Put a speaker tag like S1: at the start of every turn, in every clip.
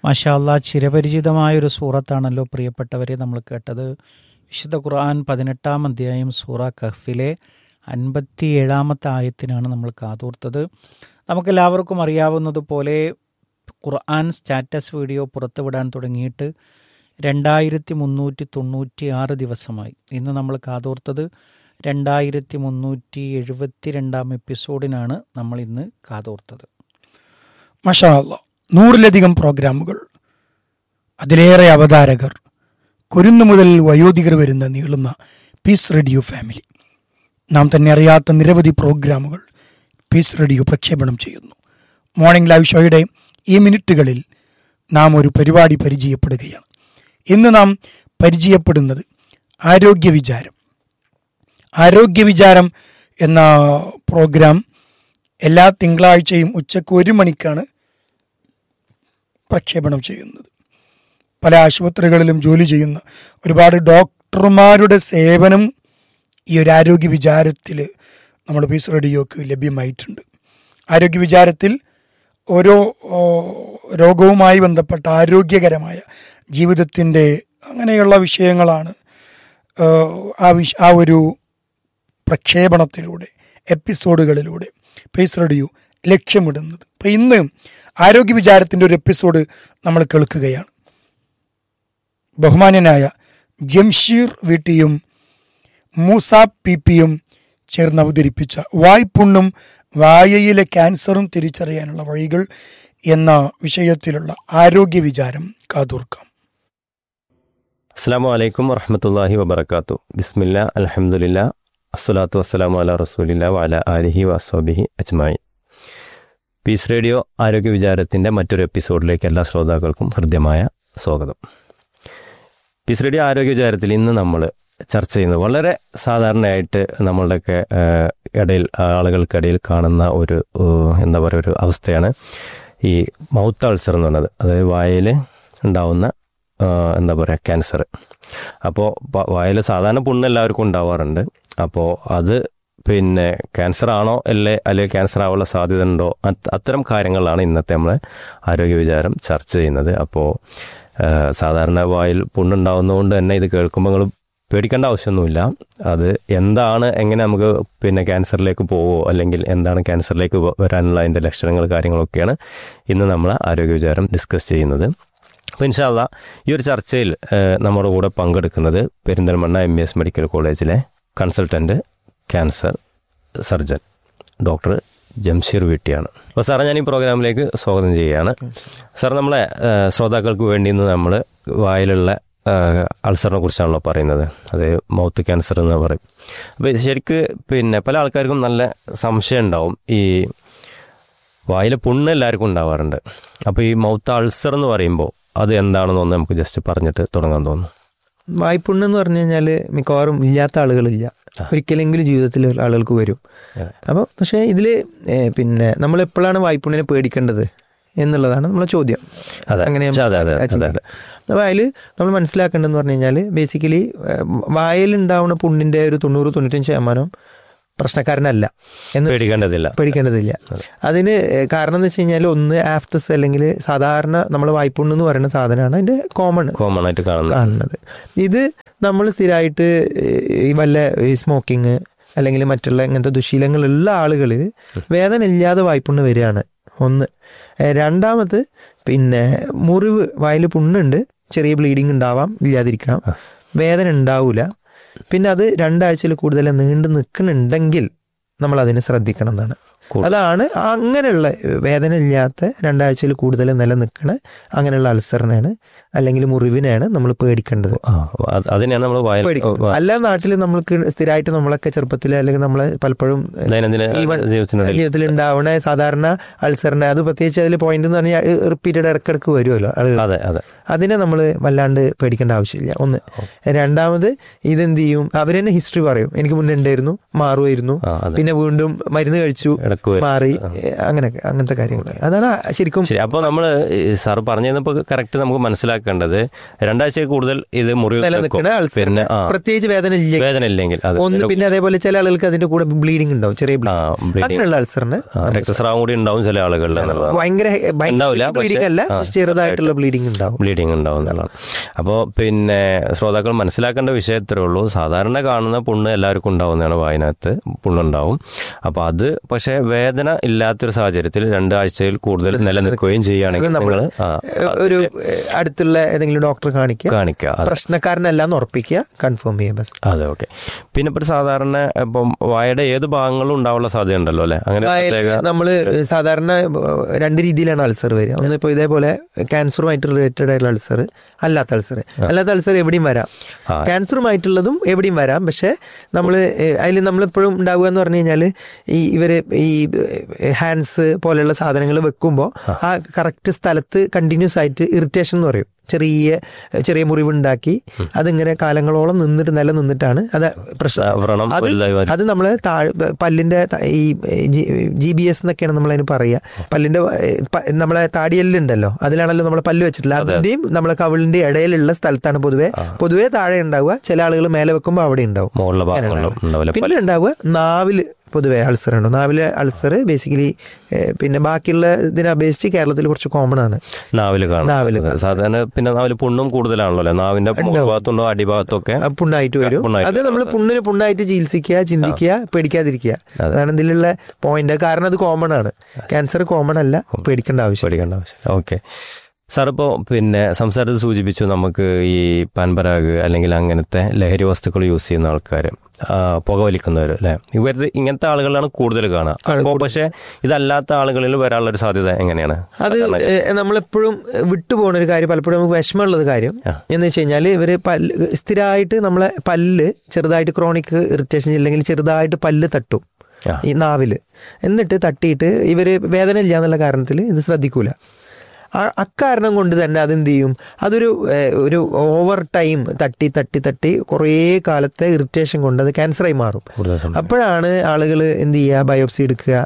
S1: മാഷാല്ല ചിരപരിചിതമായൊരു സൂറത്താണല്ലോ പ്രിയപ്പെട്ടവരെ നമ്മൾ കേട്ടത് വിശുദ്ധ ഖുർആൻ പതിനെട്ടാം അധ്യായം സൂറ കഹ്ഫിലെ അൻപത്തി ഏഴാമത്തെ ആയത്തിനാണ് നമ്മൾ കാതോർത്തത് നമുക്കെല്ലാവർക്കും അറിയാവുന്നതുപോലെ ഖുർആൻ സ്റ്റാറ്റസ് വീഡിയോ പുറത്തുവിടാൻ തുടങ്ങിയിട്ട് രണ്ടായിരത്തി മുന്നൂറ്റി തൊണ്ണൂറ്റി ആറ് ദിവസമായി ഇന്ന് നമ്മൾ കാതോർത്തത് രണ്ടായിരത്തി മുന്നൂറ്റി എഴുപത്തി രണ്ടാം എപ്പിസോഡിനാണ് നമ്മൾ ഇന്ന് കാതോർത്തത്
S2: മഷാ അല്ലാ നൂറിലധികം പ്രോഗ്രാമുകൾ അതിലേറെ അവതാരകർ കുരുന്നു മുതൽ വയോധികർ വരുന്ന നീളുന്ന പീസ് റേഡിയോ ഫാമിലി നാം തന്നെ അറിയാത്ത നിരവധി പ്രോഗ്രാമുകൾ പീസ് റേഡിയോ പ്രക്ഷേപണം ചെയ്യുന്നു മോർണിംഗ് ലൈവ് ഷോയുടെ ഈ മിനിറ്റുകളിൽ നാം ഒരു പരിപാടി പരിചയപ്പെടുകയാണ് ഇന്ന് നാം പരിചയപ്പെടുന്നത് ആരോഗ്യ വിചാരം ആരോഗ്യ വിചാരം എന്ന പ്രോഗ്രാം എല്ലാ തിങ്കളാഴ്ചയും ഉച്ചക്ക് ഒരു മണിക്കാണ് പ്രക്ഷേപണം ചെയ്യുന്നത് പല ആശുപത്രികളിലും ജോലി ചെയ്യുന്ന ഒരുപാട് ഡോക്ടർമാരുടെ സേവനം ഈ ഒരു ആരോഗ്യ വിചാരത്തിൽ നമ്മൾ പീസ് റേഡിയോക്ക് ലഭ്യമായിട്ടുണ്ട് ആരോഗ്യ വിചാരത്തിൽ ഓരോ ഓ, രോഗവുമായി ബന്ധപ്പെട്ട ആരോഗ്യകരമായ ജീവിതത്തിൻ്റെ അങ്ങനെയുള്ള വിഷയങ്ങളാണ് ആ, ആ വിഷ ആ ഒരു പ്രക്ഷേപണത്തിലൂടെ എപ്പിസോഡുകളിലൂടെ പേസ് റേഡിയോ ലക്ഷ്യമിടുന്നത് അപ്പം ഇന്ന് ആരോഗ്യ വിചാരത്തിൻ്റെ ഒരു എപ്പിസോഡ് നമ്മൾ കേൾക്കുകയാണ് ബഹുമാന്യനായ ജംഷീർ വീട്ടിയും മൂസ പി പിയും ചേർന്ന് അവതരിപ്പിച്ച വായ്പുണ്ണും വായയിലെ ക്യാൻസറും തിരിച്ചറിയാനുള്ള വഴികൾ എന്ന വിഷയത്തിലുള്ള ആരോഗ്യ വിചാരം കാതോർക്കാം
S3: അസ്സാം വലൈക്കും വറഹമത്തല്ലാഹി വബർക്കാത്തു ബിസ്മില്ല അലഹമുല്ല അസ്സലാത്തു വസ്സലാമു അല റസൂലില്ല വല ആലിഹി വസ്വബിഹി അജ്മായി പീസ് റേഡിയോ ആരോഗ്യ വിചാരത്തിൻ്റെ മറ്റൊരു എപ്പിസോഡിലേക്ക് എല്ലാ ശ്രോതാക്കൾക്കും ഹൃദ്യമായ സ്വാഗതം പീസ് റേഡിയോ ആരോഗ്യ വിചാരത്തിൽ ഇന്ന് നമ്മൾ ചർച്ച ചെയ്യുന്നത് വളരെ സാധാരണയായിട്ട് നമ്മളുടെയൊക്കെ ഏഹ്, ഇടയിൽ ആളുകൾക്കിടയിൽ കാണുന്ന ഒരു ഏഹ്, എന്താ പറയുക ഒരു അവസ്ഥയാണ് ഈ മൗത്ത് അൾസർ എന്ന് പറയുന്നത് അതായത് വായിൽ ഉണ്ടാവുന്ന ആ, എന്താ പറയുക ക്യാൻസർ അപ്പോൾ വായിൽ സാധാരണ പുണ്ണ് എല്ലാവർക്കും ഉണ്ടാവാറുണ്ട് അപ്പോൾ അത് പിന്നെ ക്യാൻസർ ആണോ അല്ലേ അല്ലെങ്കിൽ ക്യാൻസർ ആവാനുള്ള സാധ്യത ഉണ്ടോ അത്- അത്തരം കാര്യങ്ങളാണ് ഇന്നത്തെ നമ്മൾ ആരോഗ്യ വിചാരം ചർച്ച ചെയ്യുന്നത് അപ്പോൾ ആ, സാധാരണ വായിൽ പുണ്ണുണ്ടാവുന്നതുകൊണ്ട് തന്നെ ഇത് കേൾക്കുമ്പോൾ നിങ്ങൾ പേടിക്കേണ്ട ആവശ്യമൊന്നുമില്ല അത് എന്താണ് എങ്ങനെ നമുക്ക് പിന്നെ ക്യാൻസറിലേക്ക് പോവോ അല്ലെങ്കിൽ എന്താണ് ക്യാൻസറിലേക്ക് വ- വരാനുള്ള അതിൻ്റെ ലക്ഷണങ്ങൾ കാര്യങ്ങളൊക്കെയാണ് ഇന്ന് നമ്മൾ ആരോഗ്യ വിചാരം ഡിസ്കസ് ചെയ്യുന്നത് അപ്പോൾ ഇൻഷാല്ല ഈ ഒരു ചർച്ചയിൽ ഏഹ്, നമ്മുടെ കൂടെ പങ്കെടുക്കുന്നത് പെരിന്തൽമണ്ണ എം എസ് മെഡിക്കൽ കോളേജിലെ consultant cancer surgeon doctor Jamsheer വീട്ടിയാണ് അപ്പോൾ സാറേ ഞാൻ ഈ പ്രോഗ്രാമിലേക്ക് സ്വാഗതം ചെയ്യുകയാണ് സാർ നമ്മളെ ഏഹ്, ശ്രോതാക്കൾക്ക് വേണ്ടി ഇന്ന് നമ്മൾ വായിലുള്ള ഏഹ്, അൾസറിനെ കുറിച്ചാണല്ലോ പറയുന്നത് അത് മൗത്ത് ക്യാൻസർ എന്ന് പറയും അപ്പോൾ ശരിക്ക് പിന്നെ പല ആൾക്കാർക്കും നല്ല സംശയം ഉണ്ടാവും ഈ വായിലെ പുണ്ണ് എല്ലാവർക്കും ഉണ്ടാവാറുണ്ട് അപ്പോൾ ഈ മൗത്ത് അൾസർ എന്ന് പറയുമ്പോൾ അത് എന്താണെന്ന് ഒന്ന് നമുക്ക് ജസ്റ്റ് പറഞ്ഞിട്ട് തുടങ്ങാൻ തോന്നുന്നു
S4: വായ്പുണ്ണ് എന്ന് പറഞ്ഞു കഴിഞ്ഞാൽ മിക്കവാറും ഇല്ലാത്ത ആളുകളില്ല ഒരിക്കലെങ്കിലും ജീവിതത്തിൽ ആളുകൾക്ക് വരും
S3: അതെ.
S4: അപ്പോൾ പക്ഷേ ഇതിൽ പിന്നെ നമ്മൾ എപ്പോഴാണ് വായ്പുണ്ണിനെ പേടിക്കേണ്ടത് എന്നുള്ളതാണ് നമ്മളെ ചോദ്യം
S3: അതെ
S4: അങ്ങനെ
S3: പക്ഷേ അതെ അതെ അതെ അതെ
S4: അപ്പോൾ അതിൽ നമ്മൾ മനസ്സിലാക്കേണ്ടതെന്ന് പറഞ്ഞു കഴിഞ്ഞാൽ ബേസിക്കലി വായിലുണ്ടാവുന്ന പുണ്ണിൻ്റെ ഒരു തൊണ്ണൂറ് തൊണ്ണൂറ്റഞ്ച് ശതമാനം പ്രശ്നക്കാരനല്ല എന്ന്
S3: പേടിക്കേണ്ടതില്ല
S4: പേടിക്കേണ്ടതില്ല അതിന് ഏഹ് കാരണം എന്ന് വെച്ച് കഴിഞ്ഞാൽ ഒന്ന് ആഫ്റ്റസ് അല്ലെങ്കിൽ സാധാരണ നമ്മൾ വായ്പുണ്ണ് എന്ന് പറയുന്ന സാധനമാണ് അതിൻ്റെ കോമൺ
S3: കോമൺ ആയിട്ട് കാണുന്നത്
S4: കാണുന്നത് ഇത് നമ്മൾ സ്ഥിരമായിട്ട് ഈ വല്ല ഈ സ്മോക്കിങ് അല്ലെങ്കിൽ മറ്റുള്ള ഇങ്ങനത്തെ ദുശീലങ്ങളുള്ള ആളുകളിൽ വേദന ഇല്ലാതെ വായ്പുണ്ണ് വരികയാണ് ഒന്ന് ഏ, രണ്ടാമത് പിന്നെ മുറിവ് വായിൽ പുണ്ണുണ്ട് ചെറിയ ബ്ലീഡിങ് ഉണ്ടാവാം ഇല്ലാതിരിക്കാം വേദന ഉണ്ടാവില്ല പിന്നെ അത് രണ്ടാഴ്ചയിൽ കൂടുതൽ നീണ്ടു നിൽക്കുന്നുണ്ടെങ്കിൽ നമ്മൾ അതിനെ ശ്രദ്ധിക്കണം എന്നാണ്
S3: കൂ-
S4: അതാണ് അങ്ങനെയുള്ള വേദന ഇല്ലാത്ത രണ്ടാഴ്ചയിൽ കൂടുതൽ നിലനിൽക്കണ അങ്ങനെയുള്ള അൾസറിനെയാണ് അല്ലെങ്കിൽ മുറിവിനെയാണ് നമ്മൾ പേടിക്കേണ്ടത്
S3: ആ അത് അതിനെയാണ് നമ്മൾ വായിൽ
S4: പേടിക്കുന്നത് എല്ലാ നാട്ടിലും നമ്മൾക്ക് സ്ഥിരമായിട്ട് നമ്മളൊക്കെ ചെറുപ്പത്തിൽ അല്ലെങ്കിൽ നമ്മൾ പലപ്പോഴും ഏഹ്,
S3: ദൈനംദിന
S4: ഈവൻ
S3: ജീവിതത്തിനിടയിൽ
S4: ജീവിതത്തിൽ ഉണ്ടാവുന്ന സാധാരണ അൾസറിനെ അത് പ്രത്യേകിച്ച് അതിൽ പോയിന്റ് എന്ന് പറഞ്ഞാൽ റിപ്പീറ്റഡ് ഇടക്കിടക്ക് വരുമല്ലോ ആളുകൾ
S3: അതെ അതെ
S4: അതിനെ നമ്മൾ വല്ലാണ്ട് പേടിക്കേണ്ട ആവശ്യമില്ല ഒന്ന് രണ്ടാമത് ഇതെന്ത് ചെയ്യും അവർ തന്നെ ഹിസ്റ്ററി പറയും എനിക്ക് മുന്നേ ഉണ്ടായിരുന്നു മാറുമായിരുന്നു
S3: ആ അതെ
S4: പിന്നെ വീണ്ടും മരുന്ന് കഴിച്ചു
S3: ഇടക്ക് വരും
S4: മാറി അങ്ങനെയൊക്കെ അങ്ങനത്തെ കാര്യങ്ങൾ അതാണ് ശരിക്കും
S3: ശരി അപ്പോൾ നമ്മൾ സാർ പറഞ്ഞു തന്നപ്പോൾ കറക്റ്റ് നമുക്ക് മനസ്സിലാക്കേണ്ടത് രണ്ടാഴ്ചയിൽ കൂടുതൽ ഇത് മുറിവ്
S4: നിലനിൽക്കുന്ന
S3: നിൽക്കും.
S4: അൾസർ
S3: പിന്നെ ആ
S4: പ്രത്യേകിച്ച് വേദന ഇല്ല
S3: വേദന ഇല്ലെങ്കിൽ അത്
S4: ഒന്ന് പിന്നെ അതേപോലെ ചില ആളുകൾക്ക് അതിന്റെ കൂടെ ബ്ലീഡിംഗ് ഉണ്ടാവും ചെറിയ
S3: ആ,
S4: ബ്ലീഡിംഗ്
S3: bleeding.
S4: അങ്ങനെയുള്ള അൾസറിന്
S3: ആ, രക്തസ്രാവം കൂടി ഉണ്ടാവും ചില ആളുകളിൽ എന്നുള്ളതാണ്
S4: ഭയങ്കര
S3: ഉണ്ടാവില്ല,
S4: ബ്ലീഡിംഗ് അല്ല
S3: പക്ഷേ, ആ,
S4: ചെറുതായിട്ടുള്ള ബ്ലീഡിംഗ് ഉണ്ടാവും
S3: ബ്ലീഡിങ് ഉണ്ടാവും എന്നുള്ളതാണ് അപ്പോൾ പിന്നെ ശ്രോതാക്കൾ മനസ്സിലാക്കേണ്ട വിഷയം ഇത്രേ ഉള്ളൂ സാധാരണ കാണുന്ന പുണ്ണ് എല്ലാവർക്കും ഉണ്ടാവുന്നതാണ് വായനകത്ത് പുണ്ണുണ്ടാവും അപ്പോൾ അത് പക്ഷേ വേദന ഇല്ലാത്തൊരു സാഹചര്യത്തിൽ രണ്ടാഴ്ചയിൽ കൂടുതൽ നിലനിൽക്കുകയും ചെയ്യുകയാണെങ്കിൽ
S4: അത് നമ്മള്
S3: നിങ്ങൾ ആ,
S4: ഒരു ഏഹ്, അടുത്തുള്ള ഏതെങ്കിലും ഡോക്ടറെ കാണിക്കുക
S3: കാണിക്കുക അത്
S4: പ്രശ്നക്കാരനല്ല എന്ന് ഉറപ്പിക്കുക കൺഫേം ചെയ്യുക ബസ്
S3: അതെ ഓക്കെ പിന്നെ ഇപ്പോൾ സാധാരണ ഇപ്പം വായയുടെ ഏത് ഭാഗങ്ങളും ഉണ്ടാവാനുള്ള സാധ്യത ഉണ്ടല്ലോ അല്ലേ അങ്ങനെ പ്രത്യേക
S4: നമ്മൾ സാധാരണ ഏഹ്, രണ്ട് രീതിയിലാണ് അൾസർ വരിക ഒന്ന് ഇപ്പോൾ ഇതേപോലെ ക്യാൻസറുമായിട്ട് റിലേറ്റഡ് ആയിട്ടുള്ള അൾസർ അല്ലാത്ത അൾസർ അല്ലാത്ത അൾസർ എവിടെയും വരാം
S3: ആ.
S4: ക്യാൻസറുമായിട്ടുള്ളതും എവിടെയും വരാം പക്ഷേ നമ്മൾ അതിൽ നമ്മളെപ്പോഴും ഉണ്ടാവുക എന്ന് പറഞ്ഞു കഴിഞ്ഞാൽ ഈ ഇവർ ഈ ഹാൻഡ്സ് പോലെയുള്ള സാധനങ്ങൾ വെക്കുമ്പോൾ ആ കറക്റ്റ് സ്ഥലത്ത് കണ്ടിന്യൂസ് ആയിട്ട് ഇറിറ്റേഷൻ എന്ന് പറയും ചെറിയ ചെറിയ മുറിവുണ്ടാക്കി അതിങ്ങനെ കാലങ്ങളോളം നിന്നിട്ട് നിലനിന്നിട്ടാണ് അത് പ്രശ്നം
S3: വ്രണം
S4: അത്
S3: വലുതായി വരും.
S4: അത് നമ്മളെ താഴ് പല്ലിന്റെ ത- ഈ ജി ബി എസ് എന്നൊക്കെയാണ് നമ്മൾ അതിന് പറയുക പല്ലിന്റെ ഏഹ്, പ- നമ്മളെ താടിയെല്ലുണ്ടല്ലോ അതിലാണല്ലോ നമ്മളെ പല്ല് വെച്ചിട്ടില്ല അതിന്റെയും നമ്മളെ കവിളിന്റെ ഇടയിലുള്ള സ്ഥലത്താണ് പൊതുവെ പൊതുവെ താഴെ ഉണ്ടാവുക ചില ആളുകൾ മേലെ വെക്കുമ്പോൾ അവിടെ ഉണ്ടാവും
S3: മുകളിലെ ഭാഗങ്ങളിലും ഉണ്ടാവില്ല
S4: പിന്നെ ഉണ്ടാവുക നാവില് പൊതുവെ അൾസർ ഉണ്ട് നാവിലെ അൾസർ ബേസിക്കലി പിന്നെ ബാക്കിയുള്ള ഇതിനെ അപേക്ഷിച്ച് കേരളത്തിൽ കുറച്ച് കോമൺ ആണ്
S3: നാവില്
S4: നാവില്
S3: കാണാം സാധാരണ പിന്നെ നാവില് പുണ്ണും കൂടുതലാണല്ലോ അല്ലേ നാവിന്റെ ഭാഗത്തുണ്ടോ അടിഭാഗത്തും ഒക്കെ
S4: ആ പുണ്ണായിട്ട് വരും
S3: പുണ്ണായിട്ട്
S4: അത് നമ്മൾ പുണ്ണിന് പുണ്ണായിട്ട് ചികിത്സിക്കുക ചിന്തിക്കുക പേടിക്കാതിരിക്കുക അതാണ് ഇതിലുള്ള പോയിന്റ് കാരണം അത് കോമൺ ആണ് ക്യാൻസർ കോമൺ അല്ല പേടിക്കേണ്ട ആവശ്യം
S3: പേടിക്കേണ്ട ആവശ്യം ഓക്കെ സാർ ഇപ്പോൾ പിന്നെ സംസാരത്തിൽ സൂചിപ്പിച്ചു നമുക്ക് ഈ പാൻപരാഗ് അല്ലെങ്കിൽ അങ്ങനത്തെ ലഹരി വസ്തുക്കൾ യൂസ് ചെയ്യുന്ന ആൾക്കാർ പുകവലിക്കുന്നവർ അല്ലേ ഇവർ ഇങ്ങനത്തെ ആളുകളാണ് കൂടുതൽ കാണുക അപ്പോൾ പക്ഷേ ഇതല്ലാത്ത ആളുകളിൽ വരാനുള്ള ഒരു സാധ്യത എങ്ങനെയാണ്
S4: അത് ഏഹ്, നമ്മളെപ്പോഴും വിട്ടുപോകുന്ന ഒരു കാര്യം പലപ്പോഴും നമുക്ക് വിഷമമുള്ളത് കാര്യം
S3: ആ.
S4: എന്ന് വെച്ച് കഴിഞ്ഞാൽ ഇവര് പല്ല് സ്ഥിരമായിട്ട് നമ്മളെ പല്ല് ചെറുതായിട്ട് ക്രോണിക് ഇറിറ്റേഷൻ ഇല്ലെങ്കിൽ ചെറുതായിട്ട് പല്ല് തട്ടും
S3: ആ.
S4: ഈ നാവില് എന്നിട്ട് തട്ടിയിട്ട് ഇവര് വേദന ഇല്ല എന്നുള്ള കാരണത്തിൽ ഇത് ശ്രദ്ധിക്കൂല ആ- അക്കാരണം കൊണ്ട് തന്നെ അതെന്ത് ചെയ്യും അതൊരു ഏഹ്, ഒരു ഓവർ ടൈം തട്ടി തട്ടി തട്ടി കുറേ കാലത്തെ ഇറിറ്റേഷൻ കൊണ്ട് അത് ക്യാൻസറായി മാറും
S3: കൂടുതൽ സമയം
S4: അപ്പോഴാണ് ആളുകൾ എന്ത് ചെയ്യുക ബയോപ്സി എടുക്കുക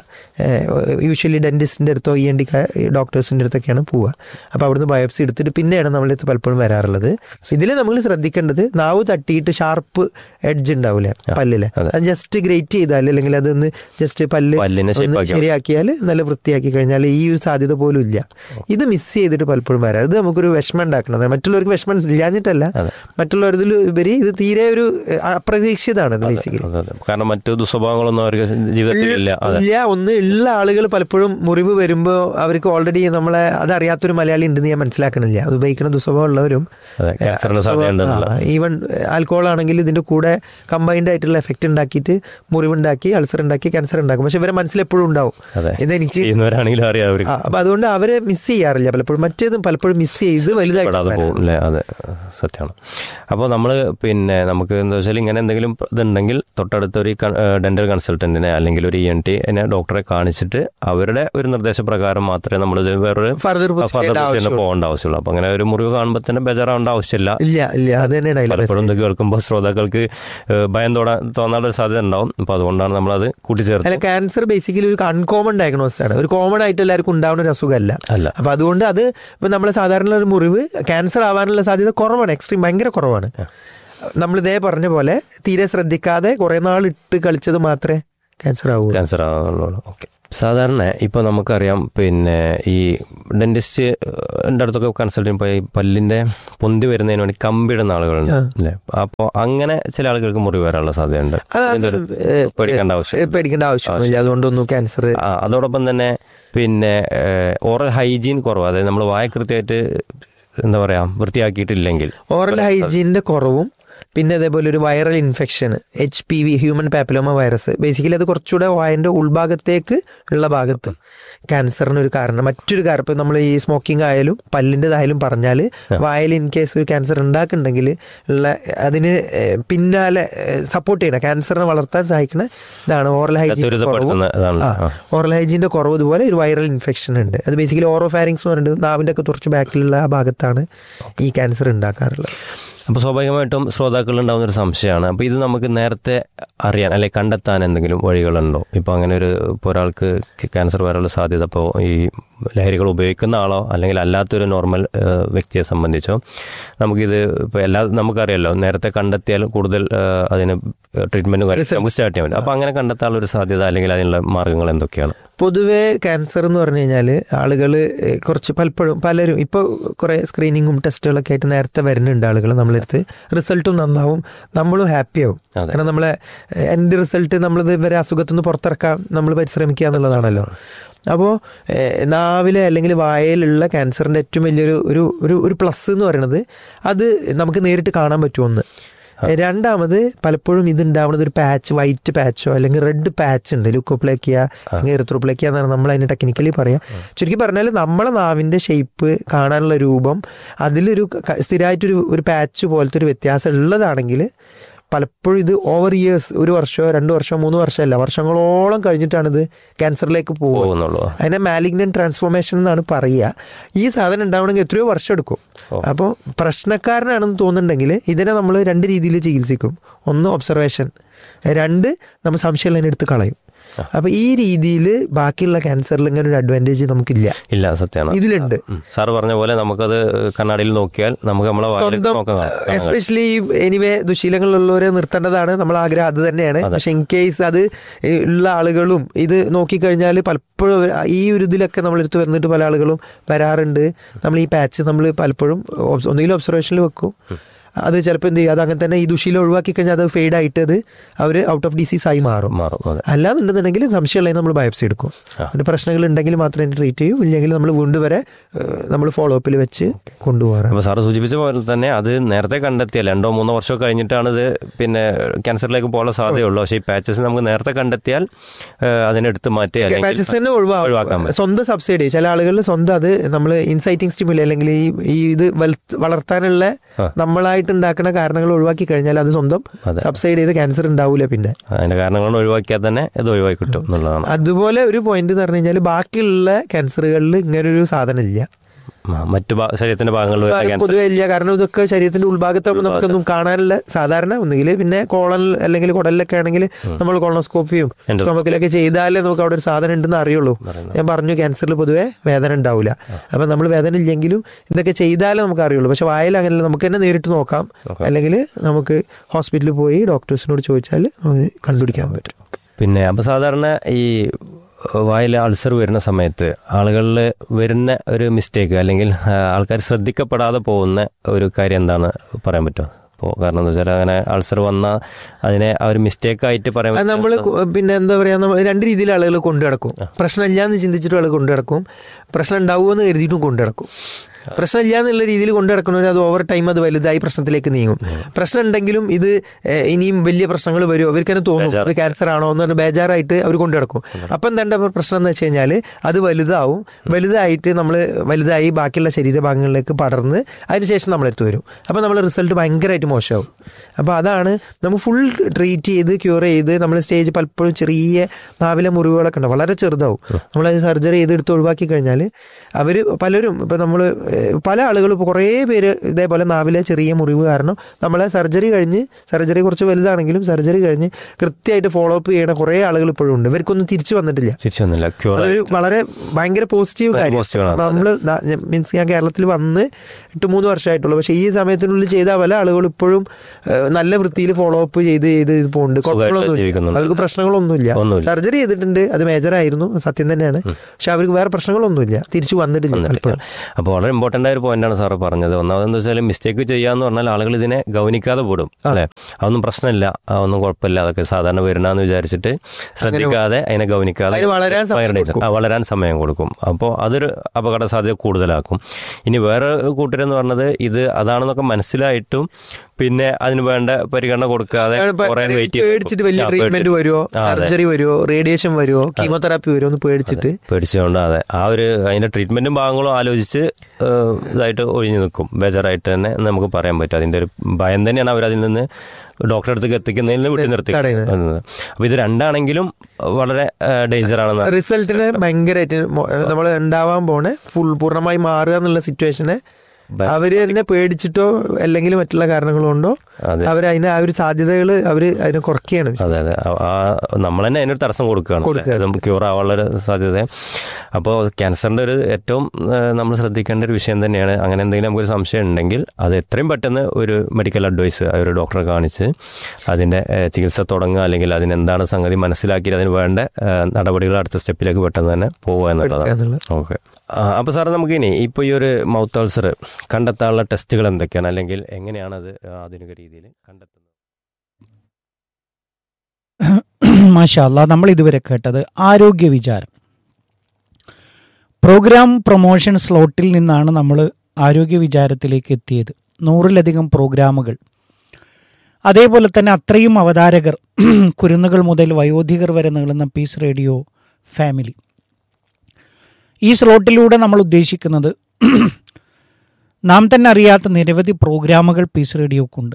S4: യൂഷ്വലി ഡെന്റിസ്റ്റിൻ്റെ അടുത്തോ ഇ എൻ ഡി ഡോക്ടേഴ്സിൻ്റെ അടുത്തൊക്കെയാണ് പോവുക അപ്പോൾ അവിടുന്ന് ബയോപ്സി എടുത്തിട്ട് പിന്നെയാണ് നമ്മളെ അടുത്ത് പലപ്പോഴും വരാറുള്ളത് ഇതിൽ നമ്മൾ ശ്രദ്ധിക്കേണ്ടത് നാവ് തട്ടിയിട്ട് ഷാർപ്പ് എഡ്ജ് ഉണ്ടാവില്ലേ പല്ലില് അത് ജസ്റ്റ് ഗ്രേറ്റ് ചെയ്താൽ അല്ലെങ്കിൽ അതൊന്ന് ജസ്റ്റ് പല്ല്
S3: പല്ലിനെ
S4: ഒന്ന്
S3: shape ആക്കിയാൽ മതി.
S4: ശരിയാക്കിയാൽ നല്ല വൃത്തിയാക്കി കഴിഞ്ഞാൽ ഈ ഒരു സാധ്യത പോലും ഇല്ല ഇത് മിസ് ചെയ്തിട്ട് പലപ്പോഴും വരാം ഇത് നമുക്കൊരു വിഷമം ഉണ്ടാക്കുന്നത് മറ്റുള്ളവർക്ക് വിഷമം ഇല്ലാഞ്ഞിട്ടല്ല മറ്റുള്ളവരിൽ ഉപരി ഇത് തീരെ ഒരു ഏഹ്, അപ്രതീക്ഷിതമാണ് ഇത് ബേസിക്കലി
S3: അതെ, അതെ. കാരണം മറ്റു ദുസ്വഭാവങ്ങളൊന്നും അവർക്ക് ജീവിതത്തിൽ ഇല്ല അതെ
S4: ഇല്ല ഒന്ന് ഉള്ള ആളുകൾ പലപ്പോഴും മുറിവ് വരുമ്പോൾ അവർക്ക് ഓൾറെഡി നമ്മളെ അതറിയാത്തൊരു മലയാളി ഉണ്ടെന്ന് ഞാൻ മനസ്സിലാക്കണില്ല അത് ഉപയോഗിക്കുന്ന ദുസ്വഭാവം ഉള്ളവരും
S3: അതെ ക്യാൻസറിന് സാധ്യതയുണ്ടെന്നുള്ള
S4: ഈവൻ ആൽക്കോൾ ആണെങ്കിൽ ഇതിന്റെ കൂടെ കമ്പൈൻഡ് ആയിട്ടുള്ള എഫക്റ്റ് ഉണ്ടാക്കിയിട്ട് മുറിവുണ്ടാക്കി അൾസർ ഉണ്ടാക്കി ക്യാൻസർ ഉണ്ടാക്കും പക്ഷെ ഇവരെ മനസ്സിൽ എപ്പോഴും ഉണ്ടാവും
S3: അതെ
S4: ഇതെനിക്ക്
S3: ചെയ്യുന്നവരാണെങ്കിലും അറിയാം അവർക്ക്
S4: ആ, അപ്പൊ അതുകൊണ്ട് അവരെ മിസ് ചെയ്യാറില്ല പലപ്പോഴും മറ്റേതും പലപ്പോഴും മിസ് ചെയ്ത് വലുതായിട്ട്
S3: പെടാതെ പോകും അല്ലേ അതെ സത്യമാണ് അപ്പോൾ നമ്മൾ പിന്നെ നമുക്ക് എന്താ വെച്ചാൽ ഇങ്ങനെ എന്തെങ്കിലും ഇതുണ്ടെങ്കിൽ തൊട്ടടുത്ത ഒരു ഡെന്റൽ കൺസൾട്ടന്റിനെ അല്ലെങ്കിൽ ഒരു ഇ എൻ ടി ഡോക്ടറെ കാണിച്ചിട്ട് അവരുടെ ഒരു നിർദ്ദേശപ്രകാരം മാത്രമേ നമ്മൾ വേറൊരു
S4: ഫർദർ
S3: ഫർദർ പൊസിഷന് പോകേണ്ട ആവശ്യമുള്ളൂ അപ്പോൾ അങ്ങനെ ഒരു മുറിവ് കാണുമ്പോൾ തന്നെ ബേജാറാവേണ്ട ആവശ്യമില്ല
S4: ഇല്ല ഇല്ല അത് തന്നെയാണ് അതിലെ
S3: പലപ്പോഴും ഇത് കേൾക്കുമ്പോൾ ശ്രോതാക്കൾക്ക് ഏഹ്, ഭയം തോന്നാൻ തോന്നാനുള്ള സാധ്യത ഉണ്ടാവും അപ്പോൾ അതുകൊണ്ടാണ് നമ്മളത് കൂട്ടിച്ചേർത്ത്
S4: അല്ല ക്യാൻസർ ബേസിക്കലി ഒരു അൺകോമൺ ഡയഗ്നോസിസ് ആണ് ഒരു കോമൺ ആയിട്ട് എല്ലാവർക്കും ഉണ്ടാവുന്ന ഒരു അസുഖമല്ല
S3: അല്ല
S4: അപ്പൊ അതുകൊണ്ട് അത് ഇപ്പൊ നമ്മൾ സാധാരണ ഒരു മുറിവ് ക്യാൻസർ ആവാനുള്ള സാധ്യത കുറവാണ് എക്സ്ട്രീം ഭയങ്കര കുറവാണ് നമ്മൾ ഇതേ പറഞ്ഞ പോലെ തീരെ ശ്രദ്ധിക്കാതെ കുറെ നാൾ ഇട്ട് കളിച്ചത് മാത്രമേ ക്യാൻസർ ആവൂ
S3: ക്യാൻസർ ആണെന്നുള്ളൂ ഓക്കെ സാധാരണ ഇപ്പോൾ നമുക്കറിയാം പിന്നെ ഈ ഡെന്റിസ്റ്റ് എൻ്റെ അടുത്തൊക്കെ കൺസൾട്ടിങ് പോയി പല്ലിൻ്റെ പൊന്തി വരുന്നതിന് വേണ്ടി കമ്പിടുന്ന ആളുകളുണ്ട് അല്ലേ അപ്പോൾ അങ്ങനെ ചില ആളുകൾക്ക് മുറിവ് വരാനുള്ള സാധ്യതയുണ്ട് അതിൻ്റെ ഒരു പേടിക്കേണ്ട ആവശ്യം
S4: പേടിക്കേണ്ട ആവശ്യമൊന്നുമില്ല അതുകൊണ്ടൊന്നും ക്യാൻസർ
S3: ആ അതോടൊപ്പം തന്നെ പിന്നെ ഓറൽ ഹൈജീൻ കുറവ് അതായത് നമ്മൾ വായ കൃത്യമായിട്ട് എന്താ പറയുക വൃത്തിയാക്കിയിട്ടില്ലെങ്കിൽ
S4: ഓറൽ ഹൈജീനിന്റെ കുറവും പിന്നെ അതേപോലെ ഒരു viral infection H P V human papilloma virus basically അത് കുറച്ചുകൂടെ വായന്റെ ഉൾഭാഗത്തേക്ക് ഉള്ള ഭാഗത്ത് ക്യാൻസറിന് ഒരു കാരണം മറ്റൊരു കാരണം ഇപ്പം നമ്മൾ ഈ സ്മോക്കിംഗ് ആയാലും പല്ലിൻ്റെതായാലും പറഞ്ഞാൽ വായിൽ ഇൻ കേസ് ഒരു ക്യാൻസർ ഉണ്ടാക്കുന്നുണ്ടെങ്കിൽ ഉള്ള അതിന് ഏഹ്, പിന്നാലെ സപ്പോർട്ട് ചെയ്യണം ക്യാൻസറിനെ വളർത്താൻ സഹായിക്കുന്ന ഇതാണ് ഓറൽ ഹൈജീൻ
S3: ത്വരിതപ്പെടുത്തുന്ന ഇതാണ് ആ.
S4: ഓറൽ ഹൈജീൻ്റെ കുറവ് ഇതുപോലെ ഒരു വൈറൽ ഇൻഫെക്ഷൻ ഉണ്ട് അത് ബേസിക്കലി ഓറോ ഫാരിങ്സ് എന്ന് പറയുന്നത് നാവിൻ്റെ ഒക്കെ കുറച്ച് ബാക്കിലുള്ള ആ ഭാഗത്താണ് ഈ ക്യാൻസർ ഉണ്ടാക്കാറുള്ളത്
S3: അപ്പോൾ സ്വാഭാവികമായിട്ടും ശ്രോതാക്കളിൽ ഉണ്ടാകുന്ന ഒരു സംശയമാണ് അപ്പോൾ ഇത് നമുക്ക് നേരത്തെ അറിയാൻ അല്ലെങ്കിൽ കണ്ടെത്താൻ എന്തെങ്കിലും വഴികളുണ്ടോ ഇപ്പോൾ അങ്ങനെ ഒരു ഇപ്പോൾ ഒരാൾക്ക് ക്യാൻസർ വരാനുള്ള സാധ്യത അപ്പോൾ ഈ ലഹരികൾ ഉപയോഗിക്കുന്ന ആളോ അല്ലെങ്കിൽ അല്ലാത്തൊരു നോർമൽ ഏഹ്, വ്യക്തിയെ സംബന്ധിച്ചോ നമുക്കിത് ഇപ്പോൾ എല്ലാ നമുക്കറിയാലോ നേരത്തെ കണ്ടെത്തിയാൽ കൂടുതൽ ഏഹ്, അതിന് ട്രീറ്റ്മെൻറ്റ് നമുക്ക് സ്റ്റാർട്ട് ചെയ്യാൻ പറ്റും അപ്പോൾ അങ്ങനെ കണ്ടെത്താനുള്ള ഒരു സാധ്യത അല്ലെങ്കിൽ അതിനുള്ള മാർഗ്ഗങ്ങൾ എന്തൊക്കെയാണ്
S4: പൊതുവേ ക്യാൻസർ എന്ന് പറഞ്ഞു കഴിഞ്ഞാൽ ആളുകൾ കുറച്ച് പലപ്പോഴും പലരും ഇപ്പോൾ കുറേ സ്ക്രീനിങ്ങും ടെസ്റ്റുകളൊക്കെ ആയിട്ട് നേരത്തെ വരുന്നുണ്ട് ആളുകൾ നമ്മളെടുത്ത് റിസൾട്ടും നന്നാവും നമ്മളും ഹാപ്പി ആവും
S3: അതെ.
S4: കാരണം നമ്മളെ എൻ്റെ റിസൾട്ട് നമ്മളിത് ഇവരെ അസുഖത്തിൽ നിന്ന് പുറത്തിറക്കാൻ നമ്മൾ പരിശ്രമിക്കുക എന്നുള്ളതാണല്ലോ അപ്പോൾ നാവിലെ അല്ലെങ്കിൽ വായയിലുള്ള ക്യാൻസറിൻ്റെ ഏറ്റവും വലിയൊരു ഒരു ഒരു ഒരു പ്ലസ് എന്ന് പറയുന്നത് അത് നമുക്ക് നേരിട്ട് കാണാൻ പറ്റുമെന്ന് രണ്ടാമത് പലപ്പോഴും ഇത് ഉണ്ടാവുന്നത് ഒരു പാച്ച് വൈറ്റ് പാച്ചോ അല്ലെങ്കിൽ റെഡ് പാച്ച് ഉണ്ട് ലുക്കോപ്ലേക്കിയ അല്ലെങ്കിൽ എറിത്രോപ്ലേക്കിയ എന്നാണ് നമ്മൾ അതിന് ടെക്നിക്കലി പറയാം ചുരുക്കി പറഞ്ഞാൽ നമ്മളെ നാവിൻ്റെ ഷേപ്പ് കാണാനുള്ള രൂപം അതിലൊരു ക- സ്ഥിരമായിട്ടൊരു ഒരു പാച്ച് പോലത്തെ ഒരു വ്യത്യാസം ഉള്ളതാണെങ്കിൽ പലപ്പോഴും ഇത് ഓവർ ഇയേഴ്സ് ഒരു വർഷമോ രണ്ട് വർഷമോ മൂന്ന് വർഷമല്ല വർഷങ്ങളോളം കഴിഞ്ഞിട്ടാണിത് ക്യാൻസറിലേക്ക് പോകുന്നത്
S3: പോകുന്നുള്ളൂ
S4: അതിനെ മാലിഗ്നൻ ട്രാൻസ്ഫോർമേഷൻ എന്നാണ് പറയുക ഈ സാധനം ഉണ്ടാവണമെങ്കിൽ എത്രയോ വർഷം എടുക്കും അപ്പോൾ പ്രശ്നക്കാരനാണെന്ന് തോന്നുന്നുണ്ടെങ്കിൽ ഇതിനെ നമ്മൾ രണ്ട് രീതിയിൽ ചികിത്സിക്കും ഒന്ന് ഒബ്സർവേഷൻ രണ്ട് നമ്മൾ സംശയമുള്ളതിനെ എടുത്ത് കളയും അപ്പോൾ ഈ രീതിയിൽ ബാക്കിയുള്ള ക്യാൻസറിൽ ഇങ്ങനെ ഒരു അഡ്വാൻറ്റേജ് നമുക്കില്ല
S3: ഇല്ല സത്യമാണ്
S4: ഇതിലുണ്ട്
S3: സാറ് പറഞ്ഞ പോലെ നമുക്കത് കണ്ണാടിയിൽ നോക്കിയാൽ നമുക്ക് നമ്മളെ വായിൽ
S4: സ്വന്തം
S3: നോക്കാൻ കാണാം. കാണാൻ കഴിയും.
S4: എസ്പെഷ്യലി എനിവേ ദുശീലങ്ങളുള്ളവരെ നിർത്തേണ്ടതാണ് നമ്മൾ ആഗ്രഹം അത് തന്നെയാണ് പക്ഷെ ഇൻ കേസ് അത് ഉള്ള ആളുകളും ഇത് നോക്കിക്കഴിഞ്ഞാൽ പലപ്പോഴും അവര് ഈ ഒരു ഇതിലൊക്കെ നമ്മളെടുത്ത് വന്നിട്ട് പല ആളുകളും വരാറുണ്ട് നമ്മൾ ഈ പാച്ച് നമ്മൾ പലപ്പോഴും ഒബ്സ്- ഒന്നുകിലും ഒബ്സർവേഷനിൽ വെക്കും അത് ചിലപ്പോൾ എന്ത് ചെയ്യും അത് അങ്ങനെ തന്നെ ഈ ദുശീലം ഒഴിവാക്കി കഴിഞ്ഞാൽ അത് ഫെയ്ഡ് ആയിട്ട് അത് അവർ ഔട്ട് ഓഫ് ഡിസീസ് ആയി മാറും
S3: മാറും അതെ
S4: അല്ലാന്നുണ്ടെന്നുണ്ടെങ്കിൽ സംശയമുള്ളതിന് നമ്മൾ ബയോപ്സി എടുക്കും അതിന് പ്രശ്നങ്ങൾ ഉണ്ടെങ്കിൽ മാത്രമേ ട്രീറ്റ് ചെയ്യൂ ഇല്ലെങ്കിൽ നമ്മൾ വീണ്ടും വരെ നമ്മൾ ഫോളോ അപ്പിൽ വെച്ച് കൊണ്ടുപോകാറ്
S3: അപ്പോൾ സാറ് സൂചിപ്പിച്ച പോലെ തന്നെ അത് നേരത്തെ കണ്ടെത്തിയാൽ രണ്ടോ മൂന്നോ വർഷമോ കഴിഞ്ഞിട്ടാണ് ഇത് പിന്നെ ക്യാൻസറിലേക്ക് പോകാൻ സാധ്യതയുള്ളൂ പക്ഷേ ഈ പാച്ചസ് നമുക്ക് നേരത്തെ കണ്ടെത്തിയാൽ ഏഹ്, അതിനെടുത്ത് മാറ്റി അല്ലെങ്കിൽ
S4: പാച്ചസിനെ
S3: ഒഴിവാക്കാൻ
S4: ഒഴിവാക്കാം
S3: പറ്റും.
S4: സ്വന്തം സബ്സിഡി ചില ആളുകളിൽ സ്വന്തം അത് നമ്മൾ ഇൻസൈറ്റിംഗ് സ്റ്റിമുലി അല്ലെങ്കിൽ ഈ ഈ ഇത് വലുത്ത് വളർത്താനുള്ള നമ്മളായിട്ട് ഉണ്ടാക്കുന്ന കാരണങ്ങൾ ഒഴിവാക്കി കഴിഞ്ഞാൽ അത് സ്വന്തം
S3: അതെ.
S4: സബ്സൈഡ് ചെയ്ത് ക്യാൻസർ ഉണ്ടാവില്ല പിന്നെ
S3: അതിന്റെ കാരണങ്ങൾ ഒഴിവാക്കിയാൽ തന്നെ ഇത് ഒഴിവാക്കി കിട്ടും എന്നുള്ളതാണ്
S4: അതുപോലെ ഒരു പോയിന്റ് എന്ന് പറഞ്ഞു കഴിഞ്ഞാൽ ബാക്കിയുള്ള ക്യാൻസറുകളിൽ ഇങ്ങനൊരു സാധനം ഇല്ല
S3: ആ, മറ്റു ഭാ- ശരീരത്തിന്റെ ഭാഗങ്ങളിൽ വരുന്ന ക്യാൻസർ
S4: പൊതുവെ ഇല്ല കാരണം ഇതൊക്കെ ശരീരത്തിന്റെ ഉൾഭാഗത്ത് നമുക്കൊന്നും കാണാനില്ല സാധാരണ ഒന്നുകിൽ പിന്നെ കോളൻ അല്ലെങ്കിൽ കുടലിലൊക്കെ ആണെങ്കിൽ നമ്മൾ കോളോസ്കോപ്പിയും
S3: Endoscopy.
S4: നമുക്കിലൊക്കെ ചെയ്താലേ നമുക്ക് അവിടെ ഒരു സാധനം ഉണ്ടെന്ന് അറിയുള്ളൂ ഞാൻ പറഞ്ഞു ക്യാൻസറിൽ പൊതുവെ വേദന ഉണ്ടാവില്ല അപ്പം നമ്മൾ വേദന ഇല്ലെങ്കിലും ഇതൊക്കെ ചെയ്താലേ നമുക്ക് അറിയുള്ളൂ പക്ഷെ വായിൽ അങ്ങനെയല്ല നമുക്ക് തന്നെ നേരിട്ട് നോക്കാം അല്ലെങ്കിൽ നമുക്ക് ഹോസ്പിറ്റലിൽ പോയി ഡോക്ടേഴ്സിനോട് ചോദിച്ചാൽ നമുക്ക് കണ്ടുപിടിക്കാൻ പറ്റും
S3: പിന്നെ അപ്പോൾ സാധാരണ ഈ വായിൽ അൾസർ വരുന്ന സമയത്ത് ആളുകളിൽ വരുന്ന ഒരു മിസ്റ്റേക്ക് അല്ലെങ്കിൽ ആ, ആൾക്കാർ ശ്രദ്ധിക്കപ്പെടാതെ പോകുന്ന ഒരു കാര്യം എന്താണ് പറയാൻ പറ്റുമോ അപ്പോൾ കാരണം എന്താ വെച്ചാൽ അങ്ങനെ അൾസർ വന്നാൽ അതിനെ ആ ഒരു മിസ്റ്റേക്ക് ആയിട്ട് പറയാൻ
S4: അത് നമ്മൾ പിന്നെ എന്താ പറയാ നമ്മൾ രണ്ട് രീതിയിൽ ആളുകൾ കൊണ്ടു നടക്കും പ്രശ്നമില്ലാന്ന് ചിന്തിച്ചിട്ടും ആൾ കൊണ്ടു നടക്കും പ്രശ്നം ഉണ്ടാവുമെന്ന് കരുതിയിട്ടും കൊണ്ടു നടക്കും പ്രശ്നമില്ല എന്നുള്ള രീതിയിൽ കൊണ്ടു നടക്കുന്നവർ അത് ഓവർ ടൈം അത് വലുതായി പ്രശ്നത്തിലേക്ക് നീങ്ങും പ്രശ്നം ഉണ്ടെങ്കിലും ഇത് ഏഹ്, ഇനിയും വലിയ പ്രശ്നങ്ങൾ വരുമോ അവർക്ക് തന്നെ തോന്നും ഇത് ക്യാൻസർ ആണോ എന്ന് പറഞ്ഞ് ബേജാറായിട്ട് അവർ കൊണ്ടു നടക്കും അപ്പം എന്താ പ്രശ്നം എന്ന് വെച്ച് കഴിഞ്ഞാൽ അത് വലുതാവും വലുതായിട്ട് നമ്മൾ വലുതായി ബാക്കിയുള്ള ശരീരഭാഗങ്ങളിലേക്ക് പടർന്ന് അതിനുശേഷം നമ്മളെടുത്ത് വരും അപ്പം നമ്മൾ റിസൾട്ട് ഭയങ്കരമായിട്ട് മോശമാവും അപ്പോൾ അതാണ് നമ്മൾ ഫുൾ ട്രീറ്റ് ചെയ്ത് ക്യൂർ ചെയ്ത് നമ്മൾ സ്റ്റേജ് പലപ്പോഴും ചെറിയ നാവിലെ മുറിവുകളൊക്കെ ഉണ്ട് വളരെ ചെറുതാവും നമ്മളത് സർജറി ചെയ്തെടുത്ത് ഒഴിവാക്കി കഴിഞ്ഞാൽ അവർ പലരും ഇപ്പം നമ്മൾ പല ആളുകളും ഇപ്പോൾ കുറേ പേര് ഇതേപോലെ നാവിലെ ചെറിയ മുറിവ് കാരണം നമ്മളെ സർജറി കഴിഞ്ഞ് സർജറി കുറച്ച് വലുതാണെങ്കിലും സർജറി കഴിഞ്ഞ് കൃത്യമായിട്ട് ഫോളോ അപ്പ് ചെയ്യണ കുറേ ആളുകൾ ഇപ്പോഴും ഉണ്ട് ഇവർക്കൊന്നും തിരിച്ചു വന്നിട്ടില്ല
S3: തിരിച്ചു വന്നില്ല ക്യൂർ
S4: അതൊരു വളരെ ഭയങ്കര പോസിറ്റീവ് കാര്യം
S3: positive ആണ്.
S4: നമ്മൾ മീൻസ് ഞാൻ കേരളത്തിൽ വന്ന് എട്ട് മൂന്ന് വർഷമായിട്ടുള്ളൂ പക്ഷേ ഈ സമയത്തിനുള്ളിൽ ചെയ്ത പല ആളുകളും ഇപ്പോഴും ഏഹ്, നല്ല വൃത്തിയിൽ ഫോളോ അപ്പ് ചെയ്ത് ചെയ്ത് ഇത് പോകുന്നുണ്ട് കുഴപ്പങ്ങളൊന്നുമില്ല
S3: ജീവിക്കുന്നുണ്ട്.
S4: അവർക്ക് പ്രശ്നങ്ങളൊന്നുമില്ല
S3: ഒന്നുമില്ല.
S4: സർജറി ചെയ്തിട്ടുണ്ട് അത് മേജർ ആയിരുന്നു സത്യം തന്നെയാണ് പക്ഷെ അവർക്ക് വേറെ പ്രശ്നങ്ങളൊന്നുമില്ല തിരിച്ചു വന്നിട്ടില്ല പലപ്പോഴും
S3: അപ്പോൾ വളരെ ഇമ്പോർട്ടൻ്റ് ആയ ഒരു പോയിന്റാണ് സാറ് പറഞ്ഞത് ഒന്നാമതെന്ന് വെച്ചാൽ മിസ്റ്റേക്ക് ചെയ്യാന്ന് പറഞ്ഞാൽ ആളുകൾ ഇതിനെ ഗൗനിക്കാതെ പോടും അല്ലേ അതൊന്നും പ്രശ്നമില്ല അതൊന്നും കുഴപ്പമില്ല അതൊക്കെ സാധാരണ വരുന്നാന്ന് വിചാരിച്ചിട്ട് ശ്രദ്ധിക്കാതെ അതിനെ ഗൗനിക്കാതെ
S4: അതിന് വളരാൻ സമയം
S3: ഭയങ്കര
S4: കൊടുക്കും.
S3: ആ, വളരാൻ സമയം കൊടുക്കും അപ്പോൾ അതൊരു അപകട സാധ്യത കൂടുതലാക്കും ഇനി വേറെ കൂട്ടരെന്ന് പറഞ്ഞത് ഇത് അതാണെന്നൊക്കെ മനസ്സിലായിട്ടും പിന്നെ അതിന് വേണ്ട പരിഗണന കൊടുക്കാതെ കുറേ വെയിറ്റ്
S4: പേടിച്ചിട്ട് വലിയ ട്രീറ്റ്മെന്റ് വരുമോ സർജറി വരുമോ റേഡിയേഷൻ വരുമോ കീമോതെറാപ്പി വരുമോ എന്ന് പേടിച്ചിട്ട്
S3: പേടിച്ചുകൊണ്ട് അതെ ആ ഒരു അതിന്റെ ട്രീറ്റ്മെന്റും ഭാഗങ്ങളും ആലോചിച്ച് ഏഹ്, ഇതായിട്ട് ഒഴിഞ്ഞു നിൽക്കും ബേജാറായിട്ട് തന്നെ നമുക്ക് പറയാൻ പറ്റും അതിന്റെ ഒരു ഭയം തന്നെയാണ് അവർ അതിൽ നിന്ന് ഡോക്ടറെ അടുത്തേക്ക് എത്തിക്കുന്നതിൽ നിന്ന് വിട്ടു നിർത്തി
S4: തടയുന്നത്.
S3: അപ്പൊ ഇത് രണ്ടാണെങ്കിലും വളരെ ഡേഞ്ചർ ആണെന്ന്
S4: റിസൾട്ടിനെ ഭയങ്കരമായിട്ട് നമ്മൾ ഉണ്ടാവാൻ പോണെ ഫുൾ പൂർണ്ണമായി മാറുക എന്നുള്ള സിറ്റുവേഷനെ
S3: ബ-
S4: അവര് തന്നെ പേടിച്ചിട്ടോ അല്ലെങ്കിൽ മറ്റുള്ള കാരണങ്ങൾ കൊണ്ടോ
S3: അതെ
S4: അവർ അതിന് ആ ഒരു സാധ്യതകൾ അവര് അതിനെ കുറയ്ക്കുകയാണ്
S3: അതെ അതെ ആ നമ്മൾ തന്നെ അതിനൊരു തടസ്സം കൊടുക്കുകയാണ്
S4: കൊടുക്കുകയാണ്.
S3: അതും ക്യൂർ ആവാനുള്ള ഒരു സാധ്യത അപ്പോൾ ക്യാൻസറിന്റെ ഒരു ഏറ്റവും നമ്മൾ ശ്രദ്ധിക്കേണ്ട ഒരു വിഷയം തന്നെയാണ് അങ്ങനെ എന്തെങ്കിലും നമുക്കൊരു സംശയം ഉണ്ടെങ്കിൽ അത് എത്രയും പെട്ടെന്ന് ഒരു മെഡിക്കൽ അഡ്വൈസ് ഒരു ഡോക്ടറെ കാണിച്ച് അതിന്റെ ഏഹ്, ചികിത്സ തുടങ്ങുക അല്ലെങ്കിൽ അതിനെന്താണ് സംഗതി മനസ്സിലാക്കി അതിന് വേണ്ട ഏഹ്, നടപടികൾ അടുത്ത സ്റ്റെപ്പിലേക്ക് പെട്ടെന്ന് തന്നെ പോവുക എന്നുള്ളതാണ്
S4: എന്നുള്ളത്.
S3: ഓക്കെ അപ്പോൾ സാറേ നമുക്ക് ഇനി ഇപ്പോൾ ഈ ഒരു മൗത്ത് അൾസർ കണ്ടെത്താനുള്ള ടെസ്റ്റുകൾ എന്തൊക്കെയാണ് അല്ലെങ്കിൽ എങ്ങനെയാണ് അത് ആധുനിക രീതിയിൽ കണ്ടെത്തുന്നത്
S1: മാഷാല്ല നമ്മൾ ഇതുവരെ കേട്ടത് ആരോഗ്യ വിചാരം പ്രോഗ്രാം പ്രൊമോഷൻ സ്ലോട്ടിൽ നിന്നാണ് നമ്മൾ ആരോഗ്യ വിചാരത്തിലേക്ക് എത്തിയത് നൂറിലധികം പ്രോഗ്രാമുകൾ അതേപോലെ തന്നെ അത്രയും അവതാരകർ കുരുന്നുകൾ മുതൽ വയോധികർ വരെ നീളുന്ന പീസ് റേഡിയോ ഫാമിലി ഈ സ്ലോട്ടിലൂടെ നമ്മൾ ഉദ്ദേശിക്കുന്നത് നാം തന്നെ അറിയാത്ത നിരവധി പ്രോഗ്രാമുകൾ പീസ് റേഡിയോക്കുണ്ട്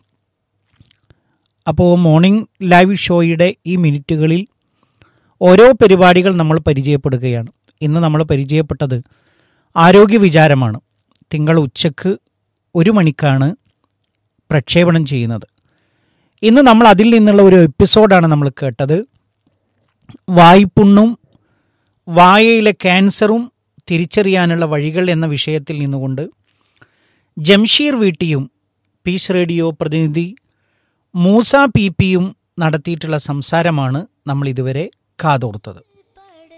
S1: അപ്പോൾ മോർണിംഗ് ലൈവ് ഷോയുടെ ഈ മിനിറ്റുകളിൽ ഓരോ പരിപാടികൾ നമ്മൾ പരിചയപ്പെടുകയാണ് ഇന്ന് നമ്മൾ പരിചയപ്പെട്ടത് ആരോഗ്യ വിചാരമാണ് തിങ്കൾ ഉച്ചക്ക് ഒരു മണിക്കാണ് പ്രക്ഷേപണം ചെയ്യുന്നത് ഇന്ന് നമ്മൾ അതിൽ നിന്നുള്ള ഒരു എപ്പിസോഡാണ് നമ്മൾ കേട്ടത് വായ്പുണ്ണും വായയിലെ ക്യാൻസറും തിരിച്ചറിയാനുള്ള വഴികൾ എന്ന വിഷയത്തിൽ നിന്നുകൊണ്ട് ജംഷീർ വീട്ടിയും പീസ് റേഡിയോ പ്രതിനിധി മൂസ പി പിയും നടത്തിയിട്ടുള്ള സംസാരമാണ് നമ്മൾ ഇതുവരെ കാതോർത്തത്